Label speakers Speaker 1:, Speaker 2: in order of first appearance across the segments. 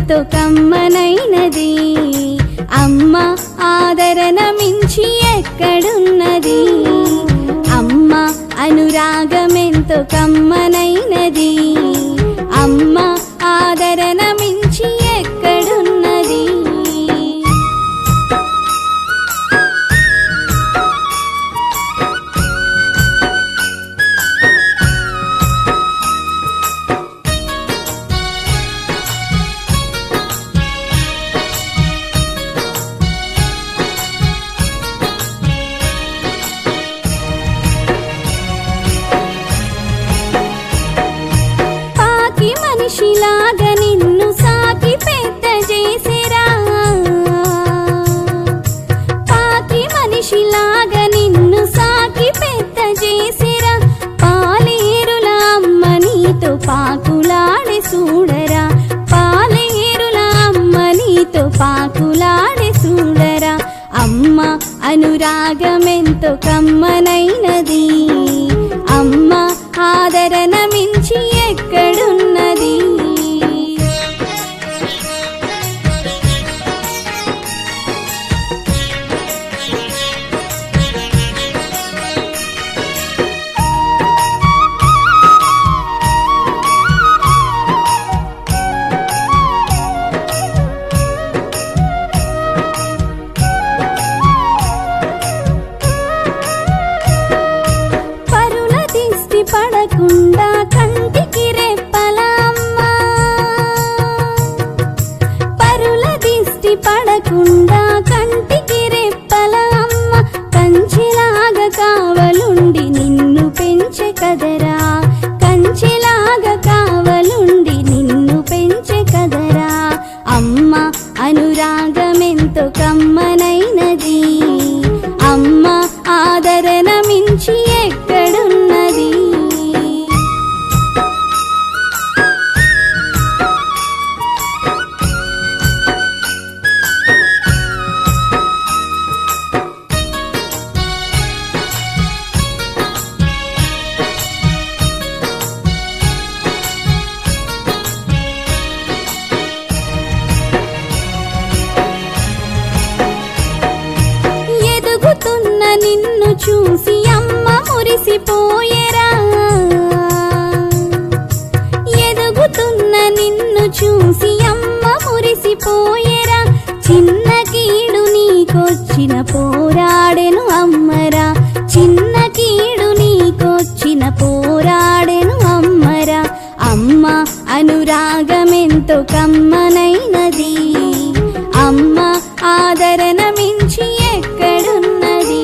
Speaker 1: ఎంతో కమ్మనైనది అమ్మ ఆదరణ మించి ఎక్కడున్నది అమ్మ అనురాగం ఎంతో కమ్మనైనది అమ్మ ఆదరణ మించి ఎక్కడున్నది పాకి మనిషిలాగా నిన్ను సాకి పెద్ద చేసిరా పాకి మనిషిలాగా నిన్ను సాకి పెద్ద చేసిరా పాలేరుల అమ్మ నీతో పాకులాడే చూడరా పాలేరుల అమ్మ నీతో పాకులాడే చూడరా అమ్మ అనురాగమెంతో కమ్మనైనది అమ్మ ఆదరణ మించి ఎక్కడున్నది పరుల దిష్టి పడకుండా కంటికి రెప్పలమ్మ పరుల దిష్టి పడకుండా కంటికి రెప్పలమ్మ కంచెలాగా కావలుండి నిన్ను పెంచె కదరా కంచెలాగా కావలుండి నిన్ను పెంచె కదరా అమ్మ అనురాగమెంతో కమ్మనైనది అమ్మ ఆదరణ మించి ఎక్కడున్నది ఎదుగుతున్న నిన్ను చూసి అమ్మ మురిసిపోయేరా ఎదుగుతున్న నిన్ను చూసి అమ్మ మురిసిపోయేరా చిన్న కీడు నీకొచ్చిన పోరాడెను అమ్మరా చిన్న కీడు నీకొచ్చిన పోరాడెను అమ్మరా అమ్మ అనురాగమెంతో కమ్మనైనది అమ్మ ఆదరణ మించి ఎక్కడున్నది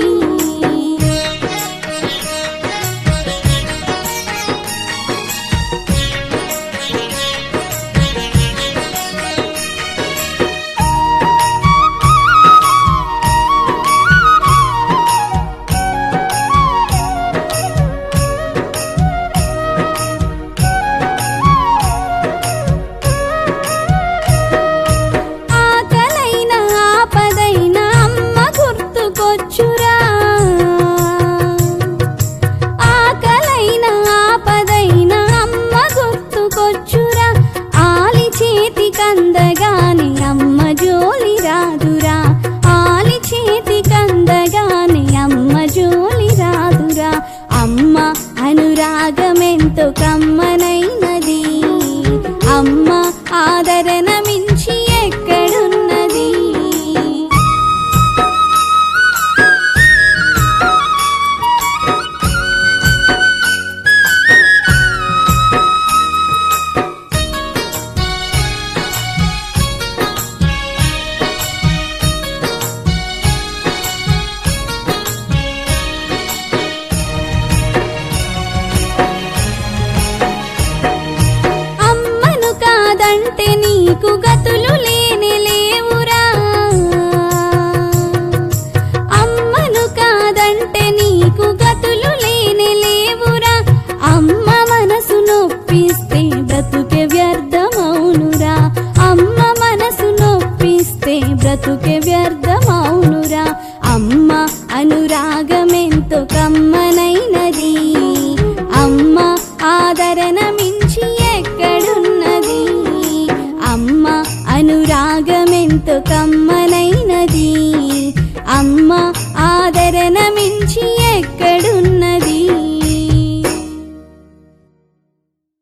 Speaker 1: కమ్మనైనది అమ్మ